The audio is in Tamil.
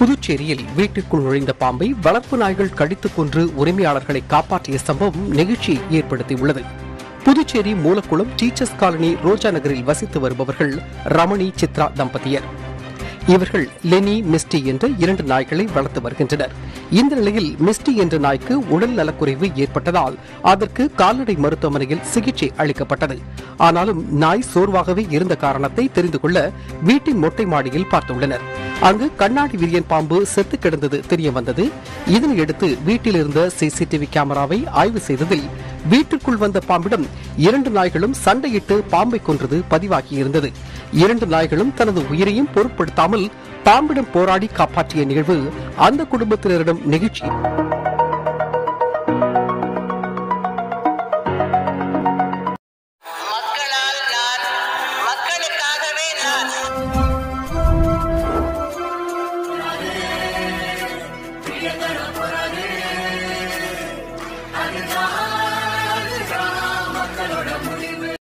புதுச்சேரியில் வீட்டிற்குள் நுழைந்த பாம்பை வளர்ப்பு நாய்கள் கடித்துக் கொன்று உரிமையாளர்களை காப்பாற்றிய சம்பவம் நெகிழ்ச்சியை ஏற்படுத்தியுள்ளது புதுச்சேரி மூலக்குளம் டீச்சர்ஸ் காலனி ரோஜா நகரில் வசித்து வருபவர்கள் ரமணி சித்ரா தம்பதியர் இவர்கள் லெனி மிஸ்டி என்ற இரண்டு நாய்களை வளர்த்து வருகின்றனர் இந்த நிலையில் மிஸ்டி என்ற நாய்க்கு உடல் நலக்குறைவு ஏற்பட்டதால் அதற்கு கால்நடை மருத்துவமனையில் சிகிச்சை அளிக்கப்பட்டது ஆனாலும் நாய் சோர்வாகவே இருந்த காரணத்தை தெரிந்து கொள்ள வீட்டின் மொட்டை மாடியில் பார்த்துள்ளனர் அங்கு கண்ணாடி விரியன் பாம்பு செத்து கிடந்தது தெரிய வந்தது இதனையடுத்து வீட்டில் இருந்த சிசிடிவி கேமராவை ஆய்வு செய்ததில் வீட்டுக்குள் வந்த பாம்பிடம் இரண்டு நாய்களும் சண்டையிட்டு பாம்பை கொன்றது பதிவாகியிருந்தது இரண்டு நாய்களும் தனது உயிரையும் பொருட்படுத்தாமல் பாம்பிடம் போராடி காப்பாற்றிய நிகழ்வு அந்த குடும்பத்தினரிடம் நெகிழ்ச்சி